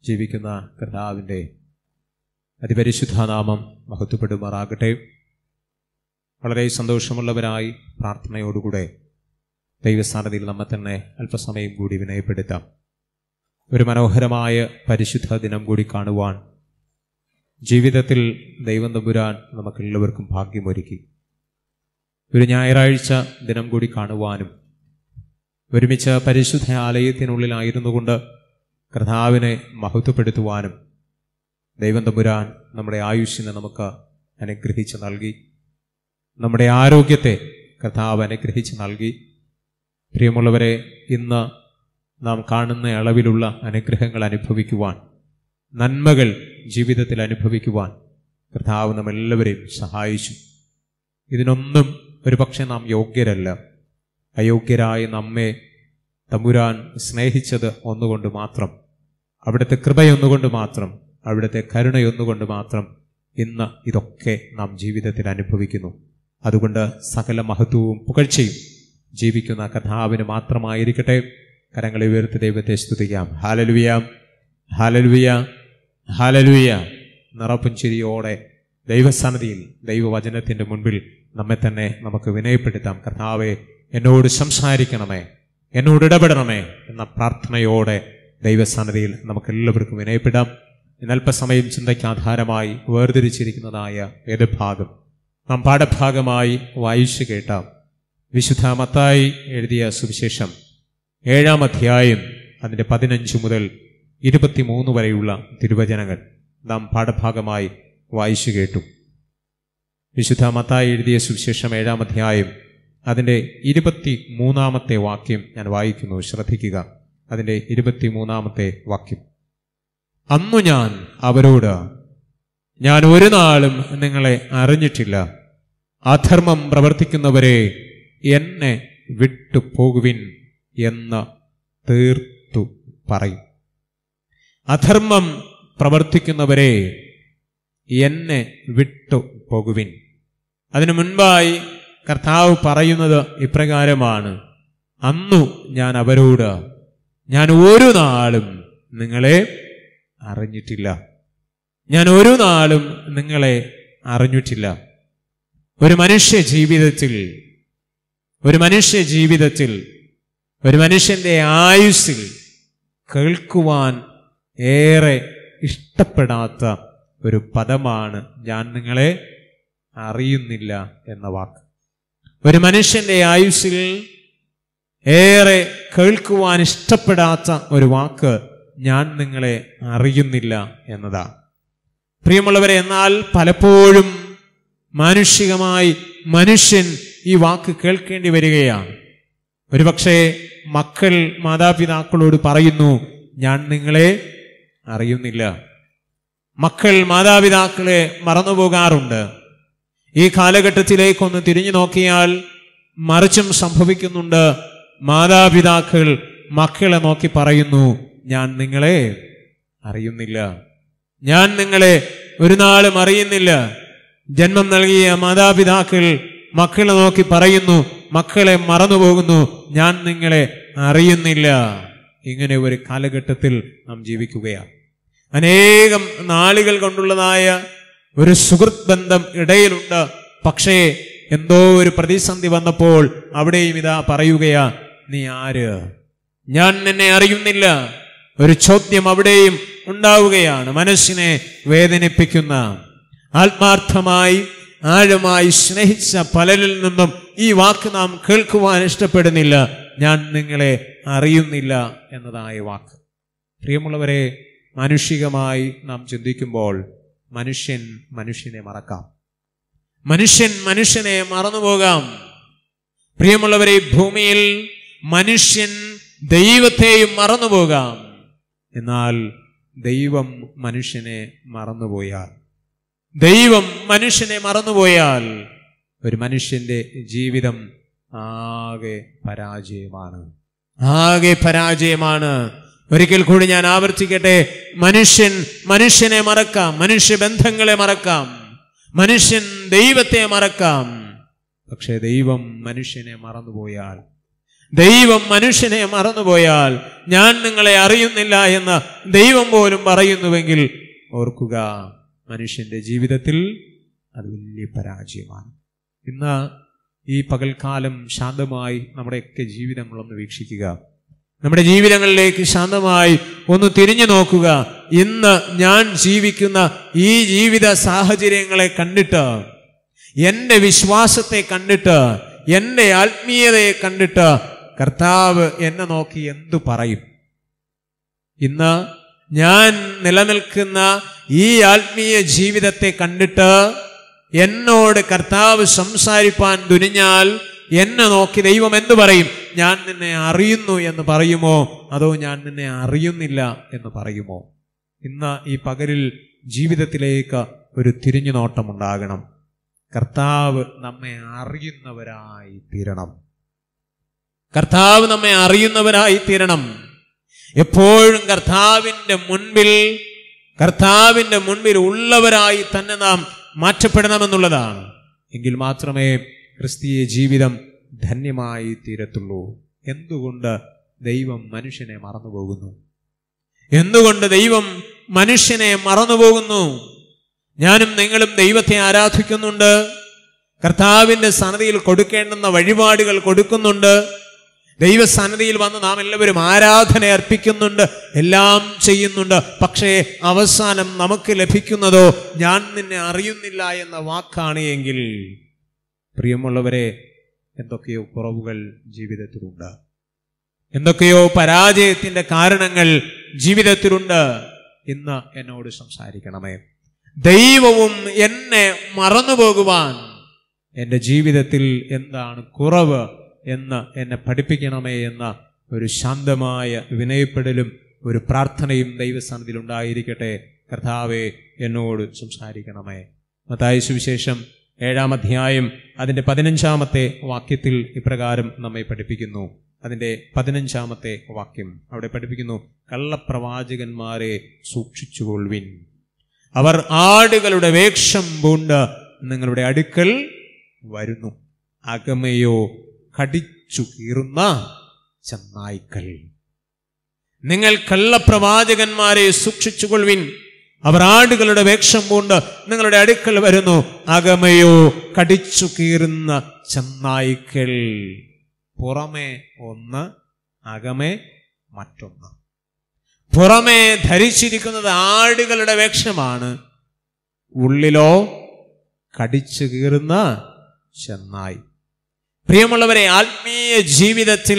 ജീവിക്കുന്ന കർത്താവിൻ്റെ അതിപരിശുദ്ധനാമം മഹത്വപ്പെടുമാറാകട്ടെ വളരെ സന്തോഷമുള്ളവരായി പ്രാർത്ഥനയോടുകൂടെ ദൈവസ്ഥാനത്തിൽ നമ്മെ തന്നെ അല്പസമയം കൂടി വിനയപ്പെടുത്താം ഒരു മനോഹരമായ പരിശുദ്ധ ദിനം കൂടി കാണുവാൻ ജീവിതത്തിൽ ദൈവം തമ്പുരാൻ നമുക്കെല്ലാവർക്കും ഭാഗ്യമൊരുക്കി ഒരു ഞായറാഴ്ച ദിനം കൂടി കാണുവാനും ഒരുമിച്ച് പരിശുദ്ധ ആലയത്തിനുള്ളിലായിരുന്നു കൊണ്ട് കർത്താവിനെ മഹത്വപ്പെടുത്തുവാനും ദൈവം തമ്പുരാൻ നമ്മുടെ ആയുഷിനെ നമുക്ക് അനുഗ്രഹിച്ച് നൽകി നമ്മുടെ ആരോഗ്യത്തെ കർത്താവ് അനുഗ്രഹിച്ച് നൽകി പ്രിയമുള്ളവരെ ഇന്ന് നാം കാണുന്ന അളവിലുള്ള അനുഗ്രഹങ്ങൾ അനുഭവിക്കുവാൻ നന്മകൾ ജീവിതത്തിൽ അനുഭവിക്കുവാൻ കർത്താവ് നമ്മെല്ലാവരെയും സഹായിച്ചു ഇതിനൊന്നും ഒരുപക്ഷെ നാം യോഗ്യരല്ല അയോഗ്യരായ നമ്മെ തമ്പുരാൻ സ്നേഹിച്ചത് ഒന്നുകൊണ്ട് മാത്രം അവിടുത്തെ കൃപയൊന്നുകൊണ്ട് മാത്രം അവിടുത്തെ കരുണയൊന്നുകൊണ്ട് മാത്രം ഇന്ന് ഇതൊക്കെ നാം ജീവിതത്തിൽ അനുഭവിക്കുന്നു അതുകൊണ്ട് സകല മഹത്വവും പുകഴ്ചയും ജീവിക്കുന്ന കഥാവിന് മാത്രമായിരിക്കട്ടെ കരങ്ങളെ ഉയർത്തി ദൈവത്തെ സ്തുതിക്കാം ഹാലലുവിയ ഹാലലുവിയ ഹാലലുവിയ നിറപ്പുഞ്ചിരിയോടെ ദൈവസന്നിധിയിൽ ദൈവവചനത്തിന്റെ മുൻപിൽ നമ്മെ തന്നെ നമുക്ക് വിനയപ്പെടുത്താം കർത്താവെ എന്നോട് സംസാരിക്കണമേ എന്നോട് ഇടപെടണമേ എന്ന പ്രാർത്ഥനയോടെ ദൈവസന്നിധിയിൽ നമുക്ക് എല്ലാവർക്കും വിനയപ്പെടാം അല്പസമയം ചിന്തയ്ക്ക് ആധാരമായി വേർതിരിച്ചിരിക്കുന്നതായ വേദഭാഗം നാം പാഠഭാഗമായി വായിച്ചു കേട്ടാം വിശുദ്ധ മത്തായി എഴുതിയ സുവിശേഷം ഏഴാം അധ്യായം അതിൻ്റെ പതിനഞ്ച് മുതൽ ഇരുപത്തിമൂന്ന് വരെയുള്ള തിരുവചനങ്ങൾ നാം പാഠഭാഗമായി വായിച്ചു കേട്ടു വിശുദ്ധ മത്തായി എഴുതിയ സുവിശേഷം ഏഴാം അധ്യായം അതിൻ്റെ ഇരുപത്തി മൂന്നാമത്തെ വാക്യം ഞാൻ വായിക്കുന്നു ശ്രദ്ധിക്കുക അതിൻ്റെ ഇരുപത്തി മൂന്നാമത്തെ വാക്യം അന്നു ഞാൻ അവരോട് ഞാൻ ഒരു നാളും നിങ്ങളെ അറിഞ്ഞിട്ടില്ല അധർമ്മം പ്രവർത്തിക്കുന്നവരെ എന്നെ വിട്ടു പോകുവിൻ എന്ന് തീർത്തു പറയും അധർമ്മം പ്രവർത്തിക്കുന്നവരെ എന്നെ വിട്ടു പോകുവിൻ അതിനു മുൻപായി കർത്താവ് പറയുന്നത് ഇപ്രകാരമാണ് അന്നു ഞാൻ അവരോട് ഞാൻ ഒരു നാളും നിങ്ങളെ അറിഞ്ഞിട്ടില്ല ഞാൻ ഒരു നാളും നിങ്ങളെ അറിഞ്ഞിട്ടില്ല ഒരു മനുഷ്യ ജീവിതത്തിൽ ഒരു മനുഷ്യ ജീവിതത്തിൽ ഒരു മനുഷ്യന്റെ ആയുസ്സിൽ കേൾക്കുവാൻ ഏറെ ഇഷ്ടപ്പെടാത്ത ഒരു പദമാണ് ഞാൻ നിങ്ങളെ അറിയുന്നില്ല എന്ന വാക്ക് ഒരു മനുഷ്യന്റെ ആയുസ്സിൽ ഏറെ കേൾക്കുവാൻ ഇഷ്ടപ്പെടാത്ത ഒരു വാക്ക് ഞാൻ നിങ്ങളെ അറിയുന്നില്ല എന്നതാണ് പ്രിയമുള്ളവരെ എന്നാൽ പലപ്പോഴും മാനുഷികമായി മനുഷ്യൻ ഈ വാക്ക് കേൾക്കേണ്ടി വരികയാണ് ഒരുപക്ഷെ മക്കൾ മാതാപിതാക്കളോട് പറയുന്നു ഞാൻ നിങ്ങളെ അറിയുന്നില്ല മക്കൾ മാതാപിതാക്കളെ മറന്നുപോകാറുണ്ട് ഈ കാലഘട്ടത്തിലേക്കൊന്ന് തിരിഞ്ഞു നോക്കിയാൽ മറിച്ചും സംഭവിക്കുന്നുണ്ട് മാതാപിതാക്കൾ മക്കളെ നോക്കി പറയുന്നു ഞാൻ നിങ്ങളെ അറിയുന്നില്ല ഞാൻ നിങ്ങളെ ഒരു നാളും അറിയുന്നില്ല ജന്മം നൽകിയ മാതാപിതാക്കൾ മക്കളെ നോക്കി പറയുന്നു മക്കളെ മറന്നുപോകുന്നു ഞാൻ നിങ്ങളെ അറിയുന്നില്ല ഇങ്ങനെ ഒരു കാലഘട്ടത്തിൽ നാം ജീവിക്കുകയാണ് അനേകം നാളുകൾ കൊണ്ടുള്ളതായ ഒരു സുഹൃത്ത് ബന്ധം ഇടയിലുണ്ട് പക്ഷേ എന്തോ ഒരു പ്രതിസന്ധി വന്നപ്പോൾ അവിടെയും ഇതാ പറയുകയാ നീ ആര് ഞാൻ നിന്നെ അറിയുന്നില്ല ഒരു ചോദ്യം അവിടെയും ഉണ്ടാവുകയാണ് മനസ്സിനെ വേദനിപ്പിക്കുന്ന ആത്മാർത്ഥമായി ആഴമായി സ്നേഹിച്ച പലരിൽ നിന്നും ഈ വാക്ക് നാം കേൾക്കുവാൻ ഇഷ്ടപ്പെടുന്നില്ല ഞാൻ നിങ്ങളെ അറിയുന്നില്ല എന്നതായ വാക്ക് പ്രിയമുള്ളവരെ മാനുഷികമായി നാം ചിന്തിക്കുമ്പോൾ മനുഷ്യൻ മനുഷ്യനെ മറക്കാം മനുഷ്യൻ മനുഷ്യനെ മറന്നുപോകാം പ്രിയമുള്ളവരെ ഭൂമിയിൽ മനുഷ്യൻ ദൈവത്തെയും മറന്നുപോകാം എന്നാൽ ദൈവം മനുഷ്യനെ മറന്നുപോയാൽ ദൈവം മനുഷ്യനെ മറന്നുപോയാൽ ഒരു മനുഷ്യന്റെ ജീവിതം ആകെ പരാജയമാണ് ആകെ പരാജയമാണ് ഒരിക്കൽ കൂടി ഞാൻ ആവർത്തിക്കട്ടെ മനുഷ്യൻ മനുഷ്യനെ മറക്കാം മനുഷ്യ ബന്ധങ്ങളെ മറക്കാം മനുഷ്യൻ ദൈവത്തെ മറക്കാം പക്ഷെ ദൈവം മനുഷ്യനെ മറന്നുപോയാൽ ദൈവം മനുഷ്യനെ മറന്നുപോയാൽ ഞാൻ നിങ്ങളെ അറിയുന്നില്ല എന്ന് ദൈവം പോലും പറയുന്നുവെങ്കിൽ ഓർക്കുക മനുഷ്യന്റെ ജീവിതത്തിൽ അത് വലിയ പരാജയമാണ് ഇന്ന് ഈ പകൽക്കാലം ശാന്തമായി നമ്മുടെയൊക്കെ ജീവിതങ്ങളൊന്ന് വീക്ഷിക്കുക നമ്മുടെ ജീവിതങ്ങളിലേക്ക് ശാന്തമായി ഒന്ന് തിരിഞ്ഞു നോക്കുക ഇന്ന് ഞാൻ ജീവിക്കുന്ന ഈ ജീവിത സാഹചര്യങ്ങളെ കണ്ടിട്ട് എൻ്റെ വിശ്വാസത്തെ കണ്ടിട്ട് എൻ്റെ ആത്മീയതയെ കണ്ടിട്ട് കർത്താവ് എന്നെ നോക്കി എന്തു പറയും ഇന്ന് ഞാൻ നിലനിൽക്കുന്ന ഈ ആത്മീയ ജീവിതത്തെ കണ്ടിട്ട് എന്നോട് കർത്താവ് സംസാരിപ്പാൻ തുനിഞ്ഞാൽ എന്നെ നോക്കി ദൈവം എന്തു പറയും ഞാൻ നിന്നെ അറിയുന്നു എന്ന് പറയുമോ അതോ ഞാൻ നിന്നെ അറിയുന്നില്ല എന്ന് പറയുമോ ഇന്ന് ഈ പകലിൽ ജീവിതത്തിലേക്ക് ഒരു തിരിഞ്ഞു നോട്ടം ഉണ്ടാകണം കർത്താവ് നമ്മെ അറിയുന്നവരായി തീരണം കർത്താവ് നമ്മെ അറിയുന്നവരായി തീരണം എപ്പോഴും കർത്താവിൻ്റെ മുൻപിൽ കർത്താവിൻ്റെ മുൻപിൽ ഉള്ളവരായി തന്നെ നാം മാറ്റപ്പെടണമെന്നുള്ളതാണ് എങ്കിൽ മാത്രമേ ക്രിസ്തീയ ജീവിതം ധന്യമായി തീരത്തുള്ളൂ എന്തുകൊണ്ട് ദൈവം മനുഷ്യനെ മറന്നുപോകുന്നു എന്തുകൊണ്ട് ദൈവം മനുഷ്യനെ മറന്നുപോകുന്നു ഞാനും നിങ്ങളും ദൈവത്തെ ആരാധിക്കുന്നുണ്ട് കർത്താവിൻ്റെ സന്നദ്ധിയിൽ കൊടുക്കേണ്ടുന്ന വഴിപാടുകൾ കൊടുക്കുന്നുണ്ട് ദൈവസന്നിധിയിൽ വന്ന് നാം എല്ലാവരും ആരാധന അർപ്പിക്കുന്നുണ്ട് എല്ലാം ചെയ്യുന്നുണ്ട് പക്ഷേ അവസാനം നമുക്ക് ലഭിക്കുന്നതോ ഞാൻ നിന്നെ അറിയുന്നില്ല എന്ന വാക്കാണ് എങ്കിൽ പ്രിയമുള്ളവരെ എന്തൊക്കെയോ കുറവുകൾ ജീവിതത്തിലുണ്ട് എന്തൊക്കെയോ പരാജയത്തിന്റെ കാരണങ്ങൾ ജീവിതത്തിലുണ്ട് ഇന്ന് എന്നോട് സംസാരിക്കണമേ ദൈവവും എന്നെ മറന്നുപോകുവാൻ എൻ്റെ ജീവിതത്തിൽ എന്താണ് കുറവ് എന്ന് എന്നെ പഠിപ്പിക്കണമേ എന്ന ഒരു ശാന്തമായ വിനയപ്പെടലും ഒരു പ്രാർത്ഥനയും ദൈവസ്ഥാനത്തിൽ ഉണ്ടായിരിക്കട്ടെ കർത്താവെ എന്നോട് സംസാരിക്കണമേ മത്തായ സുവിശേഷം ഏഴാം അധ്യായം അതിൻ്റെ പതിനഞ്ചാമത്തെ വാക്യത്തിൽ ഇപ്രകാരം നമ്മെ പഠിപ്പിക്കുന്നു അതിൻ്റെ പതിനഞ്ചാമത്തെ വാക്യം അവിടെ പഠിപ്പിക്കുന്നു കള്ളപ്രവാചകന്മാരെ സൂക്ഷിച്ചുകൊള്ളുവിൻ അവർ ആടുകളുടെ വേഷം പൂണ്ട് നിങ്ങളുടെ അടുക്കൽ വരുന്നു അകമയോ കടിച്ചു കീറുന്ന ചെന്നായ്ക്കൾ നിങ്ങൾ കള്ളപ്രവാചകന്മാരെ സൂക്ഷിച്ചുകൊള്ളുവിൻ അവർ ആടുകളുടെ വേഷം പൂണ്ട് നിങ്ങളുടെ അടുക്കൽ വരുന്നു അകമയോ കടിച്ചു കീറുന്ന ചെന്നായ്ക്കൾ പുറമേ ഒന്ന് അകമേ മറ്റൊന്ന് പുറമേ ധരിച്ചിരിക്കുന്നത് ആടുകളുടെ വേഷമാണ് ഉള്ളിലോ കടിച്ചു കീറുന്ന ചെന്നായി പ്രിയമുള്ളവരെ ആത്മീയ ജീവിതത്തിൽ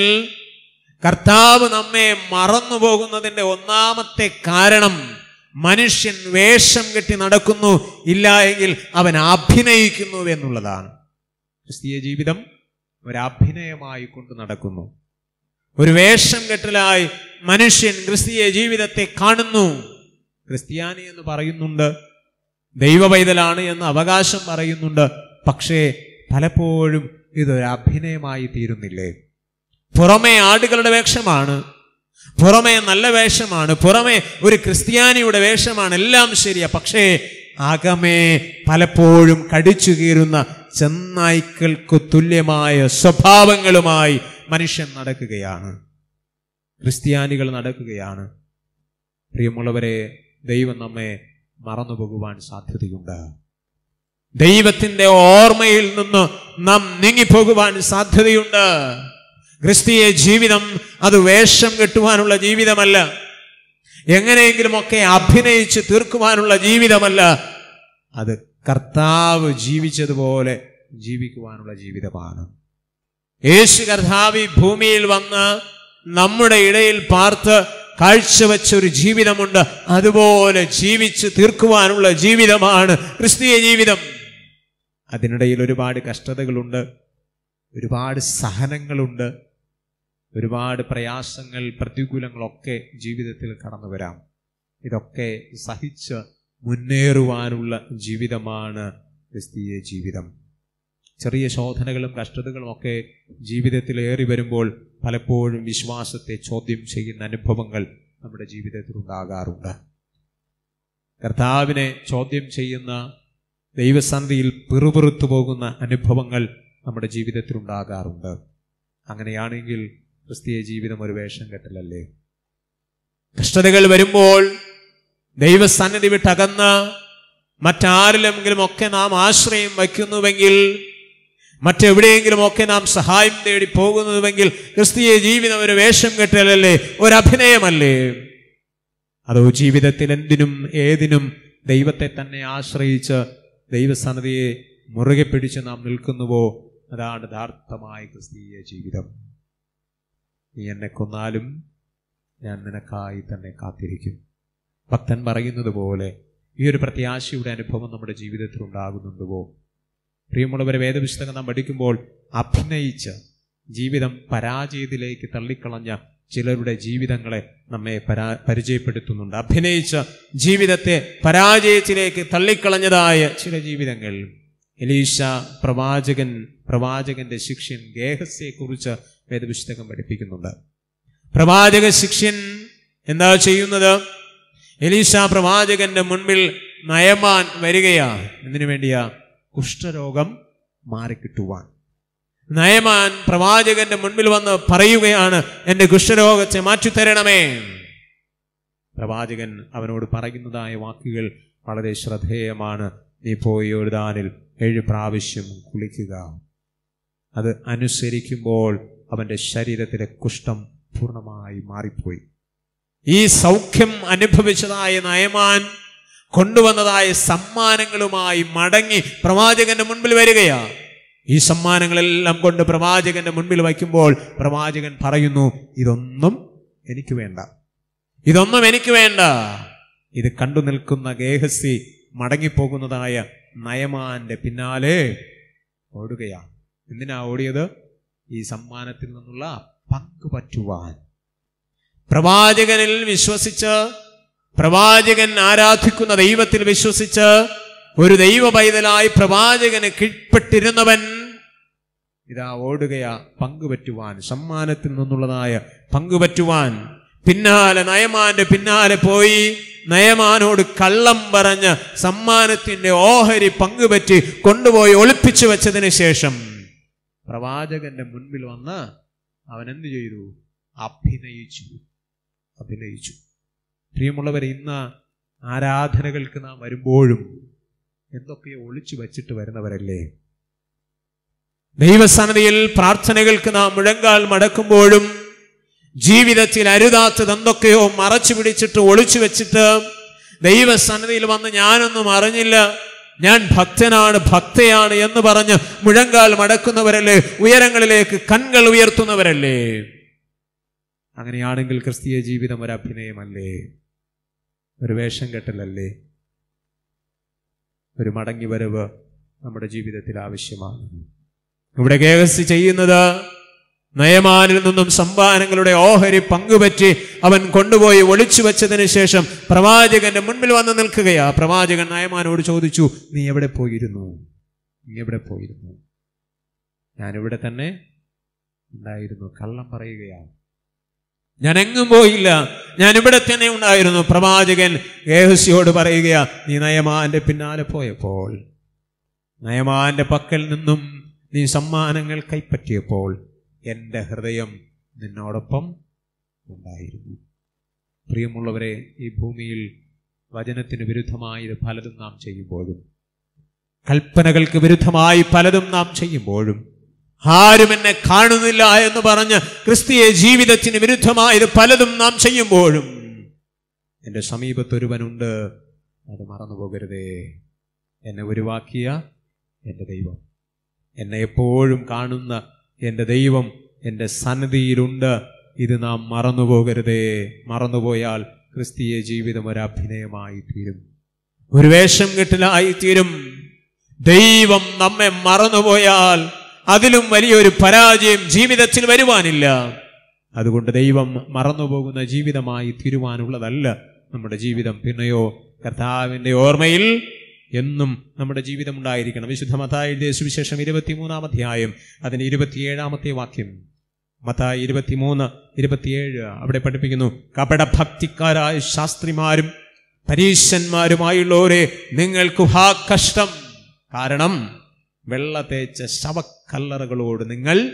കർത്താവ് നമ്മെ മറന്നു പോകുന്നതിൻ്റെ ഒന്നാമത്തെ കാരണം മനുഷ്യൻ വേഷം കെട്ടി നടക്കുന്നു ഇല്ല എങ്കിൽ അവൻ അഭിനയിക്കുന്നു എന്നുള്ളതാണ് ക്രിസ്തീയ ജീവിതം ഒരു അഭിനയമായി കൊണ്ട് നടക്കുന്നു ഒരു വേഷം കെട്ടലായി മനുഷ്യൻ ക്രിസ്തീയ ജീവിതത്തെ കാണുന്നു ക്രിസ്ത്യാനി എന്ന് പറയുന്നുണ്ട് ദൈവ പൈതലാണ് എന്ന് അവകാശം പറയുന്നുണ്ട് പക്ഷേ പലപ്പോഴും ഇതൊരു അഭിനയമായി തീരുന്നില്ലേ പുറമേ ആടുകളുടെ വേഷമാണ് പുറമേ നല്ല വേഷമാണ് പുറമേ ഒരു ക്രിസ്ത്യാനിയുടെ വേഷമാണ് എല്ലാം ശരിയാ പക്ഷേ അകമേ പലപ്പോഴും കടിച്ചു കീറുന്ന ചെന്നായ്ക്കൾക്ക് തുല്യമായ സ്വഭാവങ്ങളുമായി മനുഷ്യൻ നടക്കുകയാണ് ക്രിസ്ത്യാനികൾ നടക്കുകയാണ് പ്രിയമുള്ളവരെ ദൈവം നമ്മെ മറന്നുപോകുവാൻ സാധ്യതയുണ്ട് ദൈവത്തിന്റെ ഓർമ്മയിൽ നിന്ന് നാം നീങ്ങിപ്പോകുവാൻ സാധ്യതയുണ്ട് ക്രിസ്തീയ ജീവിതം അത് വേഷം കെട്ടുവാനുള്ള ജീവിതമല്ല എങ്ങനെയെങ്കിലുമൊക്കെ അഭിനയിച്ച് തീർക്കുവാനുള്ള ജീവിതമല്ല അത് കർത്താവ് ജീവിച്ചതുപോലെ ജീവിക്കുവാനുള്ള ജീവിതമാണ് യേശു കർത്താവ് ഈ ഭൂമിയിൽ വന്ന് നമ്മുടെ ഇടയിൽ പാർത്ത് കാഴ്ചവെച്ച ഒരു ജീവിതമുണ്ട് അതുപോലെ ജീവിച്ച് തീർക്കുവാനുള്ള ജീവിതമാണ് ക്രിസ്തീയ ജീവിതം അതിനിടയിൽ ഒരുപാട് കഷ്ടതകളുണ്ട് ഒരുപാട് സഹനങ്ങളുണ്ട് ഒരുപാട് പ്രയാസങ്ങൾ പ്രതികൂലങ്ങളൊക്കെ ജീവിതത്തിൽ കടന്നു വരാം ഇതൊക്കെ സഹിച്ച് മുന്നേറുവാനുള്ള ജീവിതമാണ് ക്രിസ്തീയ ജീവിതം ചെറിയ ശോധനകളും കഷ്ടതകളും ഒക്കെ ജീവിതത്തിൽ ഏറി വരുമ്പോൾ പലപ്പോഴും വിശ്വാസത്തെ ചോദ്യം ചെയ്യുന്ന അനുഭവങ്ങൾ നമ്മുടെ ജീവിതത്തിൽ ഉണ്ടാകാറുണ്ട് കർത്താവിനെ ചോദ്യം ചെയ്യുന്ന ദൈവസന്ധിയിൽ പിറുപിറുത്തു പോകുന്ന അനുഭവങ്ങൾ നമ്മുടെ ജീവിതത്തിൽ ഉണ്ടാകാറുണ്ട് അങ്ങനെയാണെങ്കിൽ ക്രിസ്തീയ ജീവിതം ഒരു വേഷം കെട്ടലല്ലേ കഷ്ടതകൾ വരുമ്പോൾ ദൈവസന്നിധി വിട്ടകന്ന് മറ്റാരിലെങ്കിലും ഒക്കെ നാം ആശ്രയം വയ്ക്കുന്നുവെങ്കിൽ മറ്റെവിടെയെങ്കിലും ഒക്കെ നാം സഹായം തേടി പോകുന്നുവെങ്കിൽ ക്രിസ്തീയ ജീവിതം ഒരു വേഷം കെട്ടലല്ലേ ഒരു അഭിനയമല്ലേ അതോ ജീവിതത്തിൽ എന്തിനും ഏതിനും ദൈവത്തെ തന്നെ ആശ്രയിച്ച് ദൈവസന്നിധിയെ മുറുകെ പിടിച്ച് നാം നിൽക്കുന്നുവോ അതാണ് യഥാർത്ഥമായ ക്രിസ്തീയ ജീവിതം നീ എന്നെ കൊന്നാലും ഞാൻ നിനക്കായി തന്നെ കാത്തിരിക്കും ഭക്തൻ പറയുന്നത് പോലെ ഈ ഒരു പ്രത്യാശയുടെ അനുഭവം നമ്മുടെ ജീവിതത്തിൽ ഉണ്ടാകുന്നുണ്ടുവോ പ്രിയമുള്ളവരെ വേദപുസ്തകം നാം പഠിക്കുമ്പോൾ അഭിനയിച്ച് ജീവിതം പരാജയത്തിലേക്ക് തള്ളിക്കളഞ്ഞ ചിലരുടെ ജീവിതങ്ങളെ നമ്മെ പരാ പരിചയപ്പെടുത്തുന്നുണ്ട് അഭിനയിച്ച ജീവിതത്തെ പരാജയത്തിലേക്ക് തള്ളിക്കളഞ്ഞതായ ചില ജീവിതങ്ങൾ എലീശ പ്രവാചകൻ പ്രവാചകന്റെ ശിഷ്യൻ ഗേഹസ്യെ കുറിച്ച് വേദപുസ്തകം പഠിപ്പിക്കുന്നുണ്ട് പ്രവാചക ശിഷ്യൻ എന്താ ചെയ്യുന്നത് എലീശ പ്രവാചകന്റെ മുൻപിൽ നയമാൻ വരികയാ എന്തിനു വേണ്ടിയാ കുഷ്ഠരോഗം മാറിക്കിട്ടുവാൻ നയമാൻ പ്രവാചകന്റെ മുൻപിൽ വന്ന് പറയുകയാണ് എന്റെ കുഷ്ഠരോഗത്തെ മാറ്റിത്തരണമേ പ്രവാചകൻ അവനോട് പറയുന്നതായ വാക്കുകൾ വളരെ ശ്രദ്ധേയമാണ് നീ പോയി യോർദാനിൽ ഏഴ് പ്രാവശ്യം കുളിക്കുക അത് അനുസരിക്കുമ്പോൾ അവന്റെ ശരീരത്തിലെ കുഷ്ഠം പൂർണ്ണമായി മാറിപ്പോയി ഈ സൗഖ്യം അനുഭവിച്ചതായ നയമാൻ കൊണ്ടുവന്നതായ സമ്മാനങ്ങളുമായി മടങ്ങി പ്രവാചകന്റെ മുൻപിൽ വരികയാ ഈ സമ്മാനങ്ങളെല്ലാം കൊണ്ട് പ്രവാചകന്റെ മുൻപിൽ വയ്ക്കുമ്പോൾ പ്രവാചകൻ പറയുന്നു ഇതൊന്നും എനിക്ക് വേണ്ട ഇതൊന്നും എനിക്ക് വേണ്ട ഇത് കണ്ടു നിൽക്കുന്ന ഗേഹസി മടങ്ങിപ്പോകുന്നതായ നയമാന്റെ പിന്നാലെ ഓടുകയാണ് എന്തിനാ ഓടിയത് ഈ സമ്മാനത്തിൽ നിന്നുള്ള പങ്ക് പറ്റുവാൻ പ്രവാചകനിൽ വിശ്വസിച്ച് പ്രവാചകൻ ആരാധിക്കുന്ന ദൈവത്തിൽ വിശ്വസിച്ച് ഒരു ദൈവ പൈതലായി പ്രവാചകന് കീഴ്പ്പെട്ടിരുന്നവൻ ഇതാ ഓടുകയാ പങ്കുപറ്റുവാൻ സമ്മാനത്തിൽ നിന്നുള്ളതായ പങ്കുപറ്റുവാൻ പിന്നാലെ നയമാന്റെ പിന്നാലെ പോയി നയമാനോട് കള്ളം പറഞ്ഞ് സമ്മാനത്തിന്റെ ഓഹരി പങ്കുപറ്റി കൊണ്ടുപോയി ഒളിപ്പിച്ചു വെച്ചതിന് ശേഷം പ്രവാചകന്റെ മുൻപിൽ വന്ന് അവൻ എന്ത് ചെയ്തു അഭിനയിച്ചു അഭിനയിച്ചു പ്രിയമുള്ളവരെ ഇന്ന് ആരാധനകൾക്ക് നാം വരുമ്പോഴും എന്തൊക്കെയോ ഒളിച്ചു വച്ചിട്ട് വരുന്നവരല്ലേ ദൈവസന്നതിയിൽ പ്രാർത്ഥനകൾക്ക് നാം മുഴങ്കാൽ മടക്കുമ്പോഴും ജീവിതത്തിൽ അരുതാത്തത് എന്തൊക്കെയോ മറച്ചു പിടിച്ചിട്ട് ഒളിച്ചു വെച്ചിട്ട് ദൈവസന്നതിയിൽ വന്ന് ഞാനൊന്നും അറിഞ്ഞില്ല ഞാൻ ഭക്തനാണ് ഭക്തയാണ് എന്ന് പറഞ്ഞ് മുഴങ്കാൽ മടക്കുന്നവരല്ലേ ഉയരങ്ങളിലേക്ക് കൺകൾ ഉയർത്തുന്നവരല്ലേ അങ്ങനെയാണെങ്കിൽ ക്രിസ്തീയ ജീവിതം ഒരു അഭിനയമല്ലേ ഒരു വേഷം കെട്ടലല്ലേ ഒരു മടങ്ങി വരവ് നമ്മുടെ ജീവിതത്തിൽ ആവശ്യമാണ് ഇവിടെ കേഹസ് ചെയ്യുന്നത് നയമാനിൽ നിന്നും സമ്പാനങ്ങളുടെ ഓഹരി പങ്കുപറ്റി അവൻ കൊണ്ടുപോയി ഒളിച്ചു വെച്ചതിന് ശേഷം പ്രവാചകന്റെ മുൻപിൽ വന്ന് നിൽക്കുകയാ പ്രവാചകൻ നയമാനോട് ചോദിച്ചു നീ എവിടെ പോയിരുന്നു നീ എവിടെ പോയിരുന്നു ഞാനിവിടെ തന്നെ ഉണ്ടായിരുന്നു കള്ളം പറയുകയാണ് ഞാൻ എങ്ങും പോയില്ല ഞാൻ ഇവിടെ തന്നെ ഉണ്ടായിരുന്നു പ്രവാചകൻ ഗേഹസിയോട് പറയുകയാ നീ നയമാന്റെ പിന്നാലെ പോയപ്പോൾ നയമാന്റെ പക്കൽ നിന്നും നീ സമ്മാനങ്ങൾ കൈപ്പറ്റിയപ്പോൾ എൻ്റെ ഹൃദയം നിന്നോടൊപ്പം ഉണ്ടായിരുന്നു പ്രിയമുള്ളവരെ ഈ ഭൂമിയിൽ വചനത്തിന് വിരുദ്ധമായി പലതും നാം ചെയ്യുമ്പോഴും കൽപ്പനകൾക്ക് വിരുദ്ധമായി പലതും നാം ചെയ്യുമ്പോഴും ആരും എന്നെ കാണുന്നില്ല എന്ന് പറഞ്ഞ് ക്രിസ്തീയ ജീവിതത്തിന് വിരുദ്ധമായത് പലതും നാം ചെയ്യുമ്പോഴും എൻ്റെ സമീപത്തൊരുവനുണ്ട് അത് മറന്നു പോകരുതേ എന്നെ ഒഴിവാക്കിയ എൻ്റെ ദൈവം എന്നെ എപ്പോഴും കാണുന്ന എൻ്റെ ദൈവം എൻ്റെ സന്നിധിയിലുണ്ട് ഇത് നാം മറന്നു പോകരുതേ മറന്നുപോയാൽ ക്രിസ്തീയ ജീവിതം ഒരു അഭിനയമായി തീരും ഒരു വേഷം കെട്ടിലായി തീരും ദൈവം നമ്മെ മറന്നുപോയാൽ അതിലും വലിയൊരു പരാജയം ജീവിതത്തിൽ വരുവാനില്ല അതുകൊണ്ട് ദൈവം മറന്നുപോകുന്ന ജീവിതമായി തീരുവാനുള്ളതല്ല നമ്മുടെ ജീവിതം പിന്നെയോ കർത്താവിൻ്റെ ഓർമ്മയിൽ എന്നും നമ്മുടെ ജീവിതം ഉണ്ടായിരിക്കണം വിശുദ്ധ മത്തായി സുവിശേഷം ഇരുപത്തിമൂന്നാം അധ്യായം അതിന് ഇരുപത്തിയേഴാമത്തെ വാക്യം മത്തായി ഇരുപത്തിമൂന്ന് ഇരുപത്തിയേഴ് അവിടെ പഠിപ്പിക്കുന്നു കപടഭക്തിക്കാരായ ശാസ്ത്രിമാരും പരീശന്മാരുമായുള്ളവരെ നിങ്ങൾക്ക് ഹാ കഷ്ടം കാരണം വെള്ള തേച്ച ശവക്കല്ലറകളോട് നിങ്ങൾ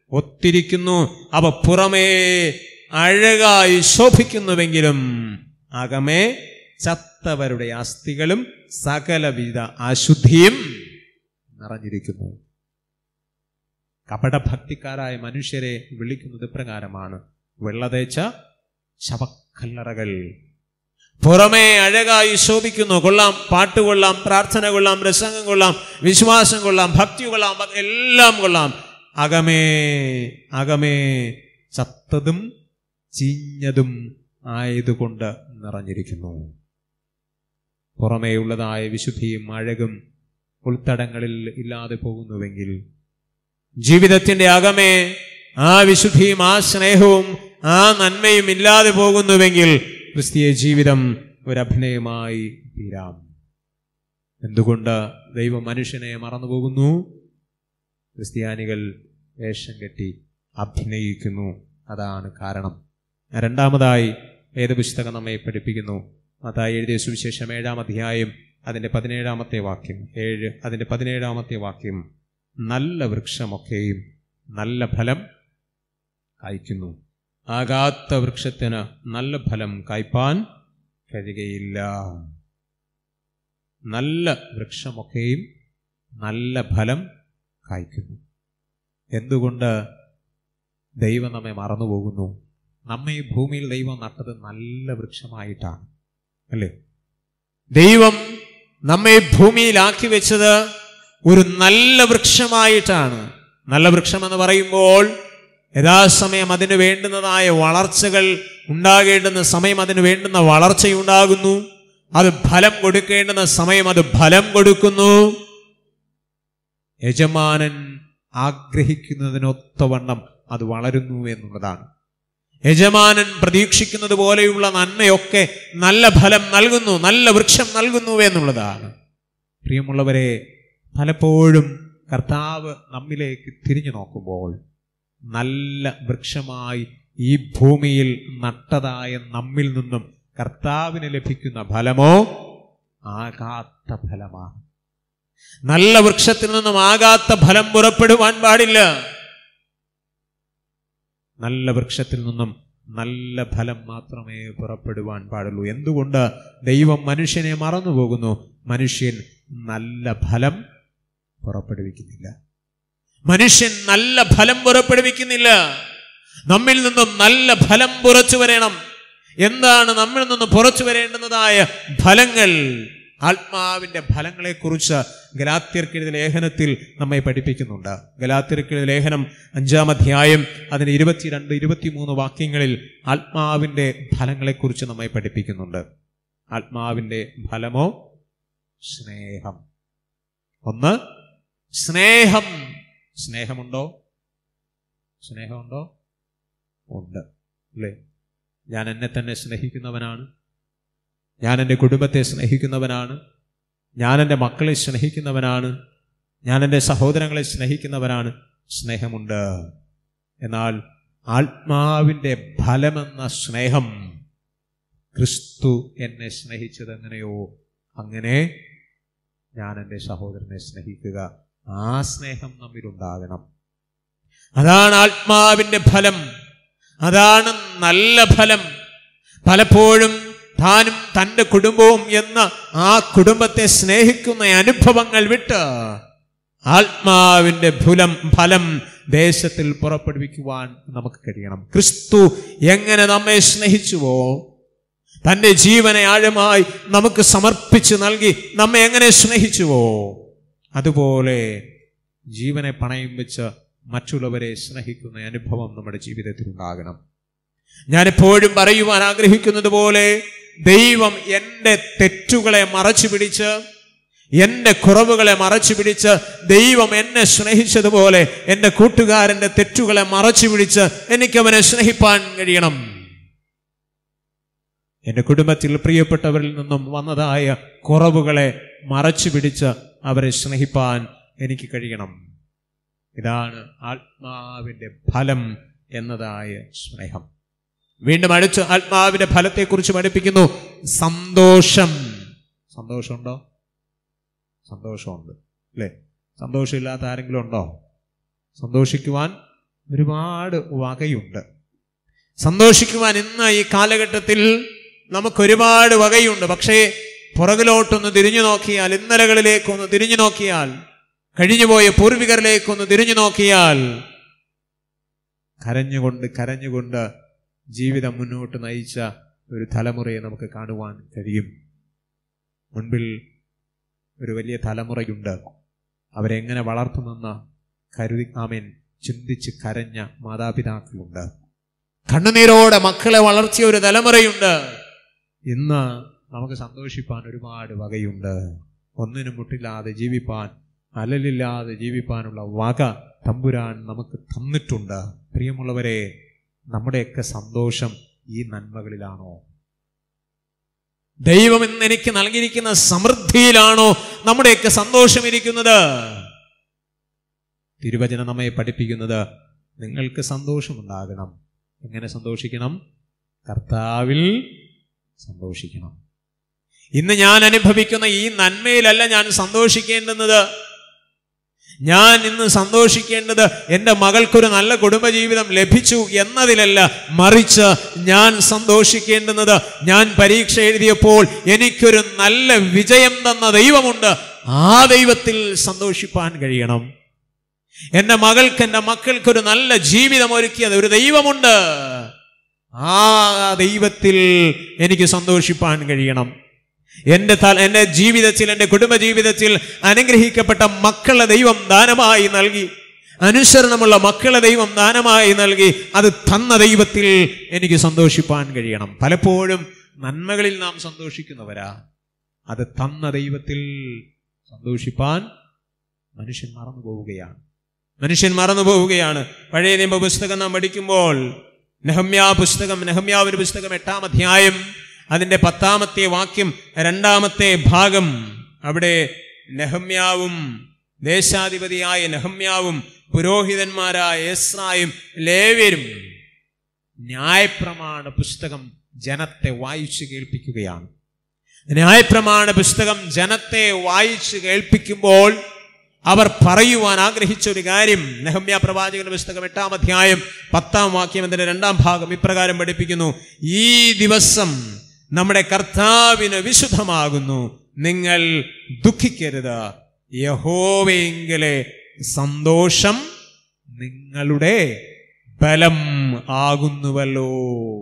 ഒത്തിരിക്കുന്നു അവ പുറമേ അഴകായി ശോഭിക്കുന്നുവെങ്കിലും അകമേ ചത്തവരുടെ അസ്ഥികളും സകലവിധ അശുദ്ധിയും നിറഞ്ഞിരിക്കുന്നു കപടഭക്തിക്കാരായ മനുഷ്യരെ വിളിക്കുന്നത് പ്രകാരമാണ് വെള്ളതേച്ച ശവക്കല്ലറകൾ പുറമേ അഴകായി ശോഭിക്കുന്നു കൊള്ളാം പാട്ട് കൊള്ളാം പ്രാർത്ഥന കൊള്ളാം പ്രസംഗം കൊള്ളാം വിശ്വാസം കൊള്ളാം ഭക്തി കൊള്ളാം എല്ലാം കൊള്ളാം അകമേ അകമേ ചത്തതും ചീഞ്ഞതും ആയതുകൊണ്ട് നിറഞ്ഞിരിക്കുന്നു പുറമേയുള്ളതായ വിശുദ്ധിയും അഴകും ഉൾത്തടങ്ങളിൽ ഇല്ലാതെ പോകുന്നുവെങ്കിൽ ജീവിതത്തിന്റെ അകമേ ആ വിശുദ്ധിയും ആ സ്നേഹവും ആ നന്മയും ഇല്ലാതെ പോകുന്നുവെങ്കിൽ ക്രിസ്തീയ ജീവിതം ഒരഭിനയമായി തീരാം എന്തുകൊണ്ട് ദൈവം മനുഷ്യനെ മറന്നുപോകുന്നു ക്രിസ്ത്യാനികൾ വേഷം കെട്ടി അഭിനയിക്കുന്നു അതാണ് കാരണം രണ്ടാമതായി വേദപുസ്തകം നമ്മെ പഠിപ്പിക്കുന്നു അതായി എഴുതിയ സുവിശേഷം ഏഴാം അധ്യായം അതിൻ്റെ പതിനേഴാമത്തെ വാക്യം ഏഴ് അതിൻ്റെ പതിനേഴാമത്തെ വാക്യം നല്ല വൃക്ഷമൊക്കെയും നല്ല ഫലം കായ്ക്കുന്നു ആകാത്ത വൃക്ഷത്തിന് നല്ല ഫലം കായ്പാൻ കഴിയുകയില്ല നല്ല വൃക്ഷമൊക്കെയും നല്ല ഫലം കായ്ക്കുന്നു എന്തുകൊണ്ട് ദൈവം നമ്മെ മറന്നുപോകുന്നു നമ്മെ ഈ ഭൂമിയിൽ ദൈവം നട്ടത് നല്ല വൃക്ഷമായിട്ടാണ് അല്ലേ ദൈവം നമ്മെ ഭൂമിയിലാക്കി വെച്ചത് ഒരു നല്ല വൃക്ഷമായിട്ടാണ് നല്ല വൃക്ഷം എന്ന് പറയുമ്പോൾ യഥാസമയം അതിന് വേണ്ടുന്നതായ വളർച്ചകൾ ഉണ്ടാകേണ്ടുന്ന സമയം അതിന് വേണ്ടുന്ന വളർച്ചയുണ്ടാകുന്നു അത് ഫലം കൊടുക്കേണ്ടുന്ന സമയം അത് ഫലം കൊടുക്കുന്നു യജമാനൻ ആഗ്രഹിക്കുന്നതിനൊത്തവണ്ണം അത് വളരുന്നു എന്നുള്ളതാണ് യജമാനൻ പ്രതീക്ഷിക്കുന്നത് പോലെയുള്ള നന്മയൊക്കെ നല്ല ഫലം നൽകുന്നു നല്ല വൃക്ഷം നൽകുന്നു എന്നുള്ളതാണ് പ്രിയമുള്ളവരെ പലപ്പോഴും കർത്താവ് നമ്മിലേക്ക് തിരിഞ്ഞു നോക്കുമ്പോൾ നല്ല വൃക്ഷമായി ഈ ഭൂമിയിൽ നട്ടതായ നമ്മിൽ നിന്നും കർത്താവിന് ലഭിക്കുന്ന ഫലമോ ആകാത്ത ഫലമാണ് നല്ല വൃക്ഷത്തിൽ നിന്നും ആകാത്ത ഫലം പുറപ്പെടുവാൻ പാടില്ല നല്ല വൃക്ഷത്തിൽ നിന്നും നല്ല ഫലം മാത്രമേ പുറപ്പെടുവാൻ പാടുള്ളൂ എന്തുകൊണ്ട് ദൈവം മനുഷ്യനെ മറന്നുപോകുന്നു മനുഷ്യൻ നല്ല ഫലം പുറപ്പെടുവിക്കുന്നില്ല മനുഷ്യൻ നല്ല ഫലം പുറപ്പെടുവിക്കുന്നില്ല നമ്മിൽ നിന്നും നല്ല ഫലം പുറച്ചു വരണം എന്താണ് നമ്മിൽ നിന്ന് പുറച്ചു വരേണ്ടുന്നതായ ഫലങ്ങൾ ആത്മാവിന്റെ ഫലങ്ങളെക്കുറിച്ച് ഗലാത്യർക്കെഴുതിയ ലേഖനത്തിൽ നമ്മെ പഠിപ്പിക്കുന്നുണ്ട് ഗലാത്യർക്കെഴുതിയ ലേഖനം അഞ്ചാം അധ്യായം അതിന് ഇരുപത്തിരണ്ട് ഇരുപത്തിമൂന്ന് വാക്യങ്ങളിൽ ആത്മാവിന്റെ ഫലങ്ങളെക്കുറിച്ച് നമ്മെ പഠിപ്പിക്കുന്നുണ്ട് ആത്മാവിന്റെ ഫലമോ സ്നേഹം ഒന്ന് സ്നേഹം സ്നേഹമുണ്ടോ സ്നേഹമുണ്ടോ ഉണ്ട് അല്ലേ ഞാൻ എന്നെ തന്നെ സ്നേഹിക്കുന്നവനാണ് ഞാൻ എൻ്റെ കുടുംബത്തെ സ്നേഹിക്കുന്നവനാണ് ഞാൻ എൻ്റെ മക്കളെ സ്നേഹിക്കുന്നവനാണ് ഞാൻ എൻ്റെ സഹോദരങ്ങളെ സ്നേഹിക്കുന്നവനാണ് സ്നേഹമുണ്ട് എന്നാൽ ആത്മാവിൻ്റെ ഫലമെന്ന സ്നേഹം ക്രിസ്തു എന്നെ സ്നേഹിച്ചത് എങ്ങനെയോ അങ്ങനെ ഞാൻ എൻ്റെ സഹോദരനെ സ്നേഹിക്കുക ആ സ്നേഹം നമ്മിലുണ്ടാകണം അതാണ് ആത്മാവിൻ്റെ ഫലം അതാണ് നല്ല ഫലം പലപ്പോഴും താനും തൻ്റെ കുടുംബവും എന്ന ആ കുടുംബത്തെ സ്നേഹിക്കുന്ന അനുഭവങ്ങൾ വിട്ട് ആത്മാവിൻ്റെ ഫലം ഫലം ദേശത്തിൽ പുറപ്പെടുവിക്കുവാൻ നമുക്ക് കഴിയണം ക്രിസ്തു എങ്ങനെ നമ്മെ സ്നേഹിച്ചുവോ തൻ്റെ ജീവനെ ആഴമായി നമുക്ക് സമർപ്പിച്ച് നൽകി നമ്മെ എങ്ങനെ സ്നേഹിച്ചുവോ അതുപോലെ ജീവനെ പണയം വെച്ച് മറ്റുള്ളവരെ സ്നേഹിക്കുന്ന അനുഭവം നമ്മുടെ ജീവിതത്തിൽ ഉണ്ടാകണം ഞാനെപ്പോഴും പറയുവാൻ ആഗ്രഹിക്കുന്നത് പോലെ ദൈവം എൻ്റെ തെറ്റുകളെ മറച്ചു പിടിച്ച് എൻ്റെ കുറവുകളെ മറച്ചു പിടിച്ച് ദൈവം എന്നെ സ്നേഹിച്ചതുപോലെ എൻ്റെ കൂട്ടുകാരൻ്റെ തെറ്റുകളെ മറച്ചു പിടിച്ച് എനിക്ക് അവനെ സ്നേഹിപ്പാൻ കഴിയണം എൻ്റെ കുടുംബത്തിൽ പ്രിയപ്പെട്ടവരിൽ നിന്നും വന്നതായ കുറവുകളെ മറച്ചു പിടിച്ച് അവരെ സ്നേഹിപ്പാൻ എനിക്ക് കഴിയണം ഇതാണ് ആത്മാവിൻ്റെ ഫലം എന്നതായ സ്നേഹം വീണ്ടും അടുത്ത് ആത്മാവിന്റെ ഫലത്തെക്കുറിച്ച് പഠിപ്പിക്കുന്നു സന്തോഷം സന്തോഷമുണ്ടോ സന്തോഷമുണ്ട് അല്ലേ സന്തോഷമില്ലാത്ത ആരെങ്കിലും ഉണ്ടോ സന്തോഷിക്കുവാൻ ഒരുപാട് വകയുണ്ട് സന്തോഷിക്കുവാൻ ഇന്ന് ഈ കാലഘട്ടത്തിൽ നമുക്ക് ഒരുപാട് വകയുണ്ട് പക്ഷേ പുറകിലോട്ടൊന്ന് തിരിഞ്ഞു നോക്കിയാൽ ഇന്നലകളിലേക്കൊന്ന് തിരിഞ്ഞു നോക്കിയാൽ കഴിഞ്ഞുപോയ പൂർവികരിലേക്കൊന്ന് തിരിഞ്ഞു നോക്കിയാൽ കരഞ്ഞുകൊണ്ട് കരഞ്ഞുകൊണ്ട് ജീവിതം മുന്നോട്ട് നയിച്ച ഒരു തലമുറയെ നമുക്ക് കാണുവാൻ കഴിയും മുൻപിൽ ഒരു വലിയ തലമുറയുണ്ട് അവരെങ്ങനെ വളർത്തുമെന്ന് കരുതി ആമേൻ ചിന്തിച്ച് കരഞ്ഞ മാതാപിതാക്കളുണ്ട് കണ്ണുനീരോടെ മക്കളെ വളർത്തിയ ഒരു തലമുറയുണ്ട് ഇന്ന് നമുക്ക് സന്തോഷിപ്പാൻ ഒരുപാട് വകയുണ്ട് ഒന്നിനും മുട്ടില്ലാതെ ജീവിപ്പാൻ അലലില്ലാതെ ജീവിപ്പാനുള്ള വക തമ്പുരാൻ നമുക്ക് തന്നിട്ടുണ്ട് പ്രിയമുള്ളവരെ നമ്മുടെയൊക്കെ സന്തോഷം ഈ നന്മകളിലാണോ ദൈവം ഇന്ന് എനിക്ക് നൽകിയിരിക്കുന്ന സമൃദ്ധിയിലാണോ നമ്മുടെയൊക്കെ സന്തോഷം ഇരിക്കുന്നത് തിരുവചനം നമ്മെ പഠിപ്പിക്കുന്നത് നിങ്ങൾക്ക് സന്തോഷമുണ്ടാകണം എങ്ങനെ സന്തോഷിക്കണം കർത്താവിൽ സന്തോഷിക്കണം ഇന്ന് ഞാൻ അനുഭവിക്കുന്ന ഈ നന്മയിലല്ല ഞാൻ സന്തോഷിക്കേണ്ടുന്നത് ഞാൻ ഇന്ന് സന്തോഷിക്കേണ്ടത് എൻ്റെ മകൾക്കൊരു നല്ല കുടുംബജീവിതം ലഭിച്ചു എന്നതിലല്ല മറിച്ച് ഞാൻ സന്തോഷിക്കേണ്ടുന്നത് ഞാൻ പരീക്ഷ എഴുതിയപ്പോൾ എനിക്കൊരു നല്ല വിജയം തന്ന ദൈവമുണ്ട് ആ ദൈവത്തിൽ സന്തോഷിപ്പാൻ കഴിയണം എൻ്റെ മകൾക്ക് എൻ്റെ മക്കൾക്കൊരു നല്ല ജീവിതം ഒരുക്കിയത് ഒരു ദൈവമുണ്ട് ആ ദൈവത്തിൽ എനിക്ക് സന്തോഷിപ്പാൻ കഴിയണം എൻ്റെ തല എൻ്റെ ജീവിതത്തിൽ എൻ്റെ കുടുംബ ജീവിതത്തിൽ അനുഗ്രഹിക്കപ്പെട്ട മക്കളെ ദൈവം ദാനമായി നൽകി അനുസരണമുള്ള മക്കളെ ദൈവം ദാനമായി നൽകി അത് തന്ന ദൈവത്തിൽ എനിക്ക് സന്തോഷിപ്പാൻ കഴിയണം പലപ്പോഴും നന്മകളിൽ നാം സന്തോഷിക്കുന്നവരാ അത് തന്ന ദൈവത്തിൽ സന്തോഷിപ്പാൻ മനുഷ്യൻ മറന്നു പോവുകയാണ് മനുഷ്യൻ മറന്നു പോവുകയാണ് പഴയ നിയമ പുസ്തകം നാം പഠിക്കുമ്പോൾ നെഹമ്യാ പുസ്തകം നെഹമ്യാവിന്റെ പുസ്തകം എട്ടാം അധ്യായം അതിന്റെ പത്താമത്തെ വാക്യം രണ്ടാമത്തെ ഭാഗം അവിടെ നെഹമ്യാവും ദേശാധിപതിയായ നെഹമ്യാവും പുരോഹിതന്മാരായ എസ്രായും ലേവ്യരും ന്യായപ്രമാണ പുസ്തകം ജനത്തെ വായിച്ചു കേൾപ്പിക്കുകയാണ് ന്യായപ്രമാണ പുസ്തകം ജനത്തെ വായിച്ചു കേൾപ്പിക്കുമ്പോൾ അവർ പറയുവാൻ ആഗ്രഹിച്ച ഒരു കാര്യം നെഹമ്യ പ്രവാചകന്റെ പുസ്തകം എട്ടാം അധ്യായം പത്താം വാക്യം അതിന്റെ രണ്ടാം ഭാഗം ഇപ്രകാരം പഠിപ്പിക്കുന്നു ഈ ദിവസം നമ്മുടെ കർത്താവിന് വിശുദ്ധമാകുന്നു നിങ്ങൾ ദുഃഖിക്കരുത് യഹോവയെങ്കിലെ സന്തോഷം നിങ്ങളുടെ ബലം ആകുന്നുവല്ലോ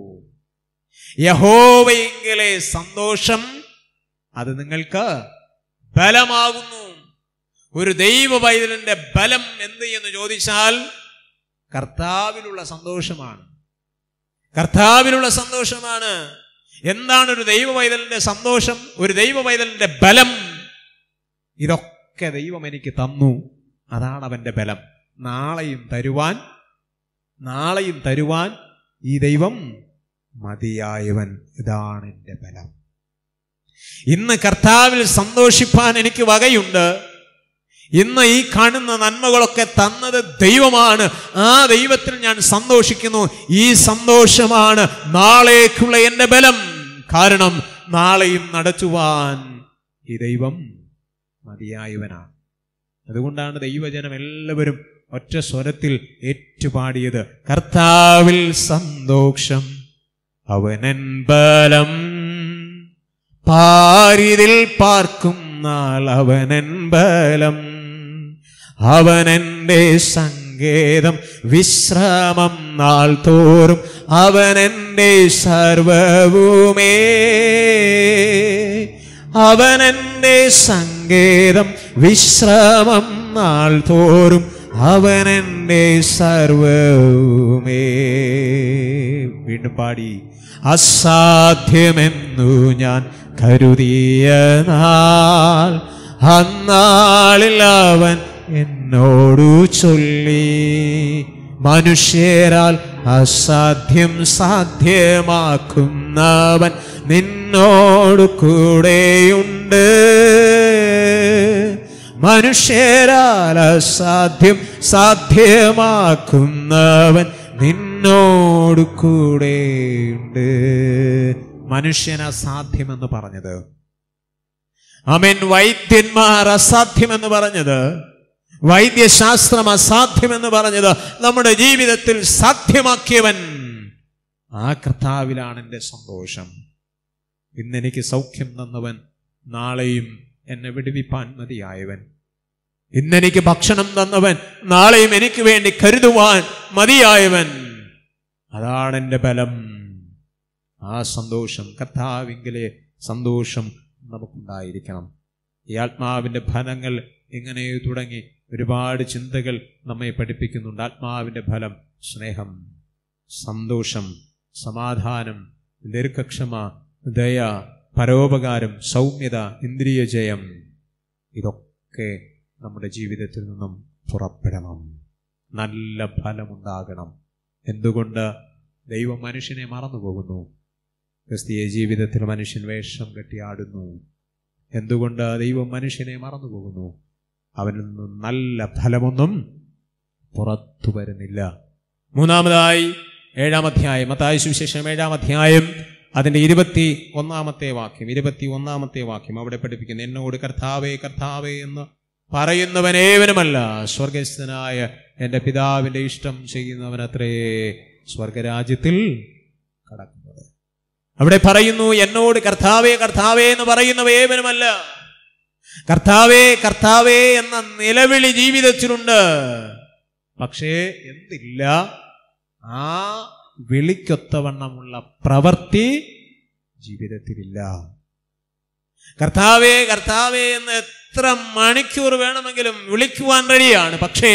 യഹോവയെങ്കിലെ സന്തോഷം അത് നിങ്ങൾക്ക് ബലമാകുന്നു ഒരു ദൈവ പൈതലിന്റെ ബലം എന്ത് എന്ന് ചോദിച്ചാൽ കർത്താവിലുള്ള സന്തോഷമാണ് കർത്താവിലുള്ള സന്തോഷമാണ് എന്താണ് ഒരു ദൈവ പൈതലിന്റെ സന്തോഷം ഒരു ദൈവ പൈതലിന്റെ ബലം ഇതൊക്കെ ദൈവം എനിക്ക് തന്നു അതാണ് അവന്റെ ബലം നാളെയും തരുവാൻ നാളെയും തരുവാൻ ഈ ദൈവം മതിയായവൻ ഇതാണ് എൻ്റെ ബലം ഇന്ന് കർത്താവിൽ സന്തോഷിപ്പാൻ എനിക്ക് വകയുണ്ട് ഇന്ന് ഈ കാണുന്ന നന്മകളൊക്കെ തന്നത് ദൈവമാണ് ആ ദൈവത്തിൽ ഞാൻ സന്തോഷിക്കുന്നു ഈ സന്തോഷമാണ് നാളേക്കുള്ള എൻ്റെ ബലം കാരണം നാളെയും നടത്തുവാൻ ഈ ദൈവം മതിയായവനാണ് അതുകൊണ്ടാണ് ദൈവജനം എല്ലാവരും ഒറ്റ സ്വരത്തിൽ ഏറ്റുപാടിയത് കർത്താവിൽ സന്തോഷം അവനൻ ബലം പാരിതിൽ പാർക്കും നാൾ അവനൻ ബലം അവനെന്റെ സങ്കേതം വിശ്രാമം നാൾ തോറും അവനെന്റെ സർവവുമേ അവനെന്റെ സങ്കേതം വിശ്രാമം നാൾ തോറും അവനെന്റെ സർവവുമേ വീണ്ടും പാടി അസാധ്യമെന്നു ഞാൻ കരുതിയ നാൾ അന്നാളിൽ അവൻ എന്നോടു ചൊല്ലി മനുഷ്യരാൽ അസാധ്യം സാധ്യമാക്കുന്നവൻ നിന്നോട് കൂടെയുണ്ട് മനുഷ്യരാൽ അസാധ്യം സാധ്യമാക്കുന്നവൻ നിന്നോട് കൂടെയുണ്ട് മനുഷ്യൻ അസാധ്യമെന്ന് പറഞ്ഞത് അമേൻ വൈദ്യന്മാർ അസാധ്യമെന്ന് പറഞ്ഞത് വൈദ്യശാസ്ത്രം അസാധ്യമെന്ന് പറഞ്ഞത് നമ്മുടെ ജീവിതത്തിൽ സാധ്യമാക്കിയവൻ ആ കർത്താവിലാണ് എൻ്റെ സന്തോഷം ഇന്നെനിക്ക് സൗഖ്യം തന്നവൻ നാളെയും എന്നെ വിടുവിപ്പാൻ മതിയായവൻ ഇന്നെനിക്ക് ഭക്ഷണം തന്നവൻ നാളെയും എനിക്ക് വേണ്ടി കരുതുവാൻ മതിയായവൻ അതാണ് എൻ്റെ ബലം ആ സന്തോഷം കർത്താവിങ്കിലെ സന്തോഷം നമുക്കുണ്ടായിരിക്കണം ഈ ആത്മാവിൻ്റെ ഫലങ്ങൾ ഇങ്ങനെ തുടങ്ങി ഒരുപാട് ചിന്തകൾ നമ്മെ പഠിപ്പിക്കുന്നുണ്ട് ആത്മാവിൻ്റെ ഫലം സ്നേഹം സന്തോഷം സമാധാനം ദീർഘക്ഷമ ദയ പരോപകാരം സൗമ്യത ഇന്ദ്രിയ ജയം ഇതൊക്കെ നമ്മുടെ ജീവിതത്തിൽ നിന്നും പുറപ്പെടണം നല്ല ഫലമുണ്ടാകണം എന്തുകൊണ്ട് ദൈവം മനുഷ്യനെ മറന്നുപോകുന്നു ക്രിസ്തീയ ജീവിതത്തിൽ മനുഷ്യൻ വേഷം കെട്ടിയാടുന്നു എന്തുകൊണ്ട് ദൈവം മനുഷ്യനെ മറന്നുപോകുന്നു അവനിൽ നിന്നും നല്ല ഫലമൊന്നും പുറത്തു വരുന്നില്ല മൂന്നാമതായി ഏഴാം അധ്യായം മത്തായ സുവിശേഷം ഏഴാം അധ്യായം അതിന്റെ ഇരുപത്തി ഒന്നാമത്തെ വാക്യം ഇരുപത്തി ഒന്നാമത്തെ വാക്യം അവിടെ പഠിപ്പിക്കുന്നു എന്നോട് കർത്താവേ കർത്താവേ എന്ന് പറയുന്നവനേവനുമല്ല സ്വർഗസ്ഥനായ എൻ്റെ പിതാവിൻ്റെ ഇഷ്ടം ചെയ്യുന്നവനത്രേ സ്വർഗരാജ്യത്തിൽ കടക്കുന്നത് അവിടെ പറയുന്നു എന്നോട് കർത്താവേ കർത്താവേ എന്ന് പറയുന്നവ ഏവനുമല്ല കർത്താവേ കർത്താവേ എന്ന നിലവിളി ജീവിതത്തിലുണ്ട് പക്ഷേ എന്തില്ല ആ വിളിക്കൊത്തവണ്ണമുള്ള പ്രവൃത്തി ജീവിതത്തിലില്ല കർത്താവേ കർത്താവേ എന്ന് എത്ര മണിക്കൂർ വേണമെങ്കിലും വിളിക്കുവാൻ റെഡിയാണ് പക്ഷേ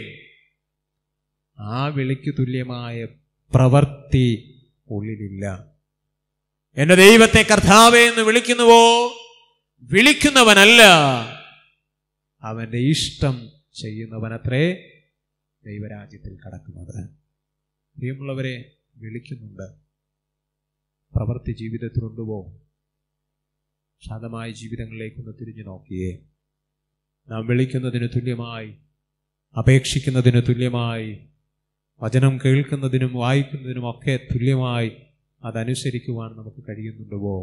ആ വിളിക്കു തുല്യമായ പ്രവൃത്തി ഉള്ളിലില്ല എന്റെ ദൈവത്തെ കർത്താവേ എന്ന് വിളിക്കുന്നുവോ വിളിക്കുന്നവനല്ല അവന്റെ ഇഷ്ടം ചെയ്യുന്നവനത്രേ ദൈവരാജ്യത്തിൽ കടക്കുന്നത് പ്രിയമുള്ളവരെ വിളിക്കുന്നുണ്ട് പ്രവൃത്തി ജീവിതത്തിലുണ്ടുവോ ശാന്തമായ ജീവിതങ്ങളിലേക്കൊന്ന് തിരിഞ്ഞു നോക്കിയേ നാം വിളിക്കുന്നതിന് തുല്യമായി അപേക്ഷിക്കുന്നതിന് തുല്യമായി വചനം കേൾക്കുന്നതിനും വായിക്കുന്നതിനും ഒക്കെ തുല്യമായി അതനുസരിക്കുവാൻ നമുക്ക് കഴിയുന്നുണ്ടുവോ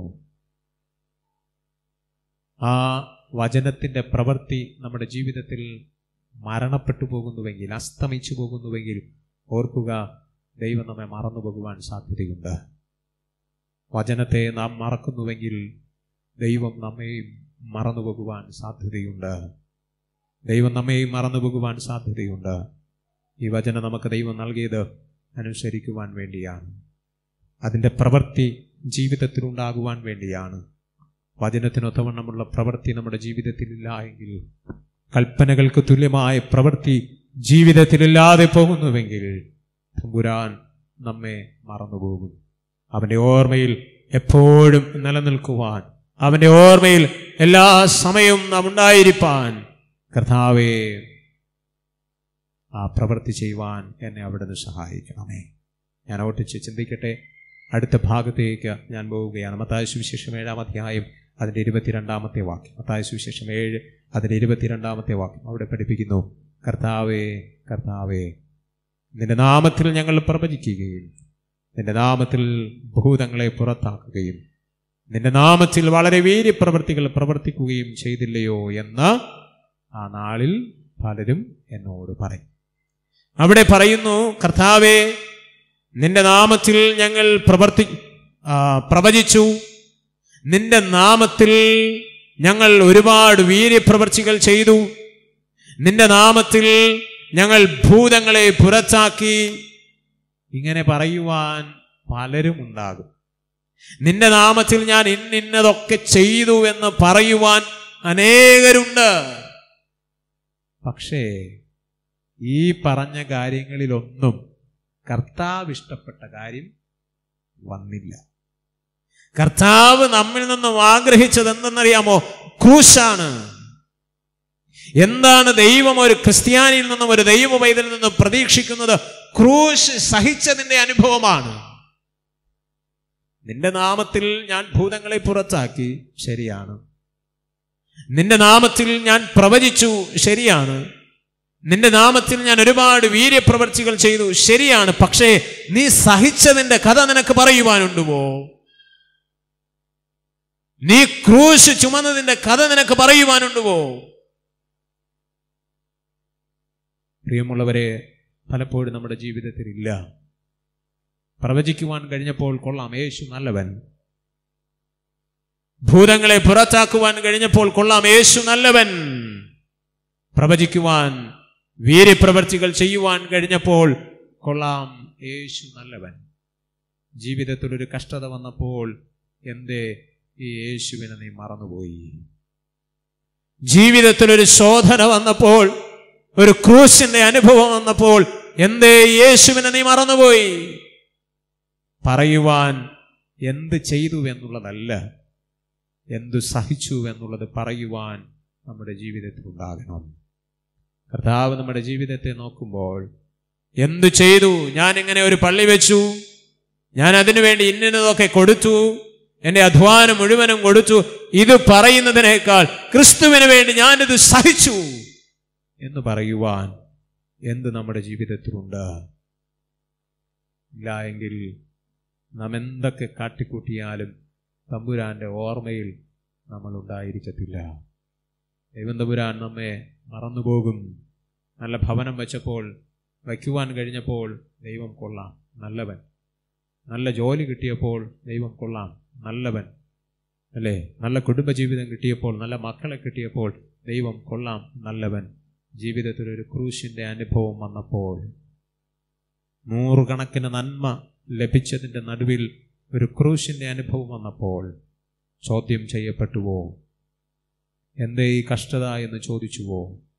ആ വചനത്തിൻ്റെ പ്രവൃത്തി നമ്മുടെ ജീവിതത്തിൽ മരണപ്പെട്ടു പോകുന്നുവെങ്കിൽ അസ്തമിച്ചു പോകുന്നുവെങ്കിൽ ഓർക്കുക ദൈവം നമ്മെ മറന്നു പോകുവാൻ സാധ്യതയുണ്ട് വചനത്തെ നാം മറക്കുന്നുവെങ്കിൽ ദൈവം നമ്മെയും മറന്നു പോകുവാൻ സാധ്യതയുണ്ട് ദൈവം നമ്മെയും മറന്നു പോകുവാൻ സാധ്യതയുണ്ട് ഈ വചനം നമുക്ക് ദൈവം നൽകിയത് അനുസരിക്കുവാൻ വേണ്ടിയാണ് അതിൻ്റെ പ്രവൃത്തി ജീവിതത്തിൽ ഉണ്ടാകുവാൻ വേണ്ടിയാണ് വചനത്തിനൊത്തവണ്ണമുള്ള പ്രവൃത്തി നമ്മുടെ ജീവിതത്തിലില്ല എങ്കിൽ കൽപ്പനകൾക്ക് തുല്യമായ പ്രവൃത്തി ജീവിതത്തിലില്ലാതെ പോകുന്നുവെങ്കിൽ തമ്പുരാൻ നമ്മെ മറന്നുപോകും അവൻ്റെ ഓർമ്മയിൽ എപ്പോഴും നിലനിൽക്കുവാൻ അവൻ്റെ ഓർമ്മയിൽ എല്ലാ സമയവും നാം ഉണ്ടായിരിക്കാൻ കർത്താവേ ആ പ്രവൃത്തി ചെയ്യുവാൻ എന്നെ അവിടുന്ന് സഹായിക്കണമേ ഞാൻ ഓട്ടിച്ച് ചിന്തിക്കട്ടെ അടുത്ത ഭാഗത്തേക്ക് ഞാൻ പോവുകയാണ് മത്തായ സുവിശേഷം ഏഴാം അധ്യായം അതിൻ്റെ ഇരുപത്തിരണ്ടാമത്തെ വാക്യം മത്തായ സുവിശേഷം ഏഴ് അതിൻ്റെ ഇരുപത്തിരണ്ടാമത്തെ വാക്യം അവിടെ പഠിപ്പിക്കുന്നു കർത്താവേ കർത്താവേ നിന്റെ നാമത്തിൽ ഞങ്ങൾ പ്രവചിക്കുകയും നിന്റെ നാമത്തിൽ ഭൂതങ്ങളെ പുറത്താക്കുകയും നിന്റെ നാമത്തിൽ വളരെ വീര്യപ്രവൃത്തികൾ പ്രവർത്തിക്കുകയും ചെയ്തില്ലയോ എന്ന് ആ നാളിൽ പലരും എന്നോട് പറയും അവിടെ പറയുന്നു കർത്താവെ നിന്റെ നാമത്തിൽ ഞങ്ങൾ പ്രവർത്തി ആ, പ്രവചിച്ചു നിന്റെ നാമത്തിൽ ഞങ്ങൾ ഒരുപാട് വീര്യപ്രവർത്തികൾ ചെയ്തു നിന്റെ നാമത്തിൽ ഞങ്ങൾ ഭൂതങ്ങളെ പുറത്താക്കി ഇങ്ങനെ പറയുവാൻ പലരും ഉണ്ടാകും നിന്റെ നാമത്തിൽ ഞാൻ ഇന്നിന്നതൊക്കെ ചെയ്തു എന്ന് പറയുവാൻ അനേകരുണ്ട് പക്ഷേ ഈ പറഞ്ഞ കാര്യങ്ങളിലൊന്നും കർത്താവ് ഇഷ്ടപ്പെട്ട കാര്യം വന്നില്ല കർത്താവ് നമ്മിൽ നിന്നും ആഗ്രഹിച്ചത് എന്തെന്നറിയാമോ ക്രൂശാണ് എന്താണ് ദൈവം ഒരു ക്രിസ്ത്യാനിയിൽ നിന്നും ഒരു ദൈവ പൈതലിൽ നിന്നും പ്രതീക്ഷിക്കുന്നത് ക്രൂശ് സഹിച്ചതിന്റെ അനുഭവമാണ് നിന്റെ നാമത്തിൽ ഞാൻ ഭൂതങ്ങളെ പുറത്താക്കി ശരിയാണ് നിന്റെ നാമത്തിൽ ഞാൻ പ്രവചിച്ചു ശരിയാണ് നിന്റെ നാമത്തിൽ ഞാൻ ഒരുപാട് വീര്യപ്രവർത്തികൾ ചെയ്തു ശരിയാണ് പക്ഷേ നീ സഹിച്ചതിന്റെ കഥ നിനക്ക് പറയുവാനുണ്ടുവോ നീ ക്രൂശ് ചുമന്നതിന്റെ കഥ നിനക്ക് പറയുവാനുണ്ടുവോ പ്രിയമുള്ളവരെ പലപ്പോഴും നമ്മുടെ ജീവിതത്തിൽ ഇല്ല പ്രവചിക്കുവാൻ കഴിഞ്ഞപ്പോൾ കൊള്ളാം യേശു നല്ലവൻ ഭൂതങ്ങളെ പുറത്താക്കുവാൻ കഴിഞ്ഞപ്പോൾ കൊള്ളാം യേശു നല്ലവൻ പ്രവചിക്കുവാൻ വീര്യപ്രവർത്തികൾ ചെയ്യുവാൻ കഴിഞ്ഞപ്പോൾ കൊള്ളാം യേശു നല്ലവൻ ജീവിതത്തിൽ ഒരു കഷ്ടത വന്നപ്പോൾ എന്തേ ഈ യേശുവിനെ നീ മറന്നുപോയി ജീവിതത്തിൽ ഒരു ശോധന വന്നപ്പോൾ ഒരു ക്രൂശിന്റെ അനുഭവം വന്നപ്പോൾ എന്തേ യേശുവിനെ നീ മറന്നുപോയി പറയുവാൻ എന്ത് ചെയ്തു എന്നുള്ളതല്ല എന്തു സഹിച്ചു എന്നുള്ളത് പറയുവാൻ നമ്മുടെ ജീവിതത്തിൽ ഉണ്ടാകണം കർത്താവ് നമ്മുടെ ജീവിതത്തെ നോക്കുമ്പോൾ എന്തു ചെയ്തു ഞാൻ ഇങ്ങനെ ഒരു പള്ളി വെച്ചു ഞാൻ അതിനുവേണ്ടി ഇന്നതൊക്കെ കൊടുത്തു എൻ്റെ അധ്വാനം മുഴുവനും കൊടുത്തു ഇത് പറയുന്നതിനേക്കാൾ ക്രിസ്തുവിന് വേണ്ടി ഞാനിത് സഹിച്ചു എന്ന് പറയുവാൻ എന്ത് നമ്മുടെ ജീവിതത്തിലുണ്ട് ഇല്ല എങ്കിൽ നാം എന്തൊക്കെ കാട്ടിക്കൂട്ടിയാലും തമ്പുരാന്റെ ഓർമ്മയിൽ നമ്മൾ ഉണ്ടായിരിക്കത്തില്ല ദൈവം തമ്പുരാൻ നമ്മെ മറന്നുപോകും നല്ല ഭവനം വെച്ചപ്പോൾ വയ്ക്കുവാൻ കഴിഞ്ഞപ്പോൾ ദൈവം കൊള്ളാം നല്ലവൻ നല്ല ജോലി കിട്ടിയപ്പോൾ ദൈവം കൊള്ളാം നല്ലവൻ അല്ലേ നല്ല കുടുംബജീവിതം കിട്ടിയപ്പോൾ നല്ല മക്കളെ കിട്ടിയപ്പോൾ ദൈവം കൊള്ളാം നല്ലവൻ ജീവിതത്തിൽ ഒരു ക്രൂശിന്റെ അനുഭവം വന്നപ്പോൾ നൂറുകണക്കിന് നന്മ ലഭിച്ചതിൻ്റെ നടുവിൽ ഒരു ക്രൂശിന്റെ അനുഭവം വന്നപ്പോൾ ചോദ്യം ചെയ്യപ്പെട്ടുവോ എന്തേ ഈ കഷ്ടത എന്ന് ചോദിച്ചുവോ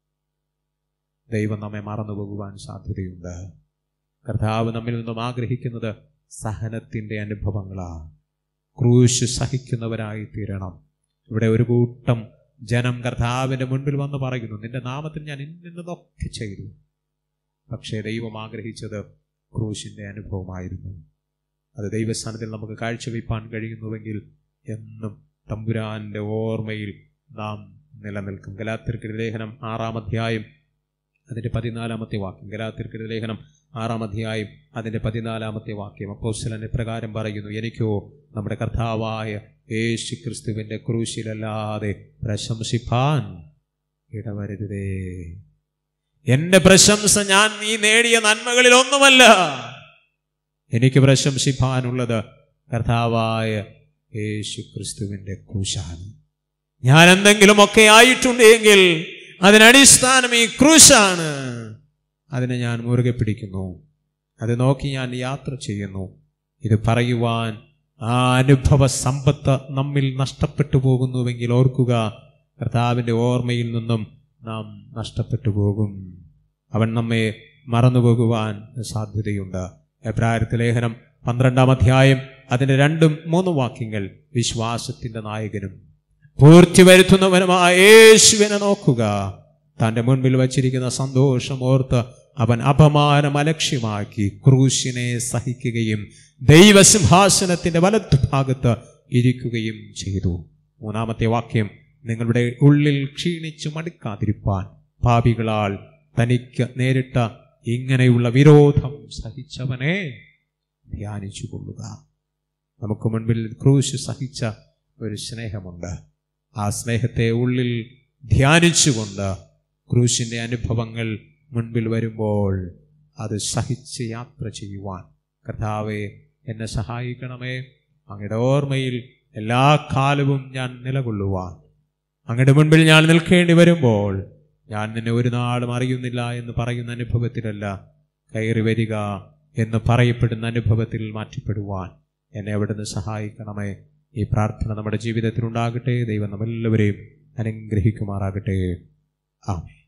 ദൈവം നമ്മെ മറന്നു പോകുവാൻ സാധ്യതയുണ്ട് കർത്താവ് നമ്മിൽ നിന്നും ആഗ്രഹിക്കുന്നത് സഹനത്തിന്റെ അനുഭവങ്ങളാണ് ക്രൂശ് സഹിക്കുന്നവരായി തീരണം ഇവിടെ ഒരു കൂട്ടം ജനം കർത്താവിന്റെ മുൻപിൽ വന്ന് പറയുന്നു നിന്റെ നാമത്തിൽ ഞാൻ ഇന്നതൊക്കെ ചെയ്തു പക്ഷേ ദൈവം ആഗ്രഹിച്ചത് ക്രൂശിന്റെ അനുഭവമായിരുന്നു അത് ദൈവസ്ഥാനത്തിൽ നമുക്ക് കാഴ്ചവെപ്പാൻ കഴിയുന്നുവെങ്കിൽ എന്നും തമ്പുരാന്റെ ഓർമ്മയിൽ നാം നിലനിൽക്കും ഗലാത്തിർക്കിന്റെ ലേഖനം ആറാം അധ്യായം അതിന്റെ പതിനാലാമത്തെ വാക്യം ഗലാത്തിർക്കിന്റെ ലേഖനം ആറാം അധ്യായം അതിന്റെ പതിനാലാമത്തെ വാക്യം അപ്പോസ്തലൻ പ്രകാരം പറയുന്നു എനിക്കോ നമ്മുടെ കർത്താവായ യേശു ക്രിസ്തുവിന്റെ ക്രൂശിലല്ലാതെ പ്രശംസിപ്പാൻ ഇടവരുതേ എന്റെ പ്രശംസ ഞാൻ നീ നേടിയ നന്മകളിൽ ഒന്നുമല്ല എനിക്ക് പ്രശംസിപ്പാനുള്ളത് കർത്താവായ യേശു ക്രിസ്തുവിന്റെ ക്രൂശാണ് ഞാൻ എന്തെങ്കിലുമൊക്കെ ആയിട്ടുണ്ടെങ്കിൽ അതിനടിസ്ഥാനം ഈ ക്രൂശാണ് അതിനെ ഞാൻ മുറുകെ പിടിക്കുന്നു അത് നോക്കി ഞാൻ യാത്ര ചെയ്യുന്നു ഇത് പറയുവാൻ ആ അനുഭവ സമ്പത്ത് നമ്മിൽ നഷ്ടപ്പെട്ടു പോകുന്നുവെങ്കിൽ ഓർക്കുക കർത്താവിൻ്റെ ഓർമ്മയിൽ നിന്നും നാം നഷ്ടപ്പെട്ടു പോകും അവൻ നമ്മെ മറന്നുപോകുവാൻ സാധ്യതയുണ്ട് എബ്രായത്തെ ലേഖനം പന്ത്രണ്ടാം അധ്യായം അതിൻ്റെ രണ്ടും മൂന്നും വാക്യങ്ങൾ വിശ്വാസത്തിന്റെ നായകനും പൂർത്തി വരുത്തുന്നവനുമായ യേശുവിനെ നോക്കുക തന്റെ മുൻപിൽ വച്ചിരിക്കുന്ന സന്തോഷം ഓർത്ത് അവൻ അപമാനം അലക്ഷ്യമാക്കി ക്രൂശിനെ സഹിക്കുകയും ദൈവസിംഹാസനത്തിന്റെ വലത്തുഭാഗത്ത് ഇരിക്കുകയും ചെയ്തു മൂന്നാമത്തെ വാക്യം നിങ്ങളുടെ ഉള്ളിൽ ക്ഷീണിച്ചു മടുക്കാതിരിപ്പാൻ പാപികളാൽ തനിക്ക് നേരിട്ട ഇങ്ങനെയുള്ള വിരോധം സഹിച്ചവനെ ധ്യാനിച്ചു കൊള്ളുക നമുക്ക് മുൻപിൽ ക്രൂശ് സഹിച്ച ഒരു സ്നേഹമുണ്ട് ആ സ്നേഹത്തെ ഉള്ളിൽ ധ്യാനിച്ചുകൊണ്ട് ക്രൂശിന്റെ അനുഭവങ്ങൾ മുൻപിൽ വരുമ്പോൾ അത് സഹിച്ച് യാത്ര ചെയ്യുവാൻ കർത്താവെ എന്നെ സഹായിക്കണമേ അങ്ങയുടെ ഓർമ്മയിൽ എല്ലാ കാലവും ഞാൻ നിലകൊള്ളുവാൻ അങ്ങയുടെ മുൻപിൽ ഞാൻ നിൽക്കേണ്ടി വരുമ്പോൾ ഞാൻ നിന്നെ ഒരു നാളും അറിയുന്നില്ല എന്ന് പറയുന്ന അനുഭവത്തിലല്ല കയറി വരിക എന്ന് പറയപ്പെടുന്ന അനുഭവത്തിൽ മാറ്റപ്പെടുവാൻ എന്നെ അവിടുന്ന് സഹായിക്കണമേ ഈ പ്രാർത്ഥന നമ്മുടെ ജീവിതത്തിൽ ഉണ്ടാകട്ടെ ദൈവം നമ്മെല്ലാവരെയും അനുഗ്രഹിക്കുമാറാകട്ടെ ആമേ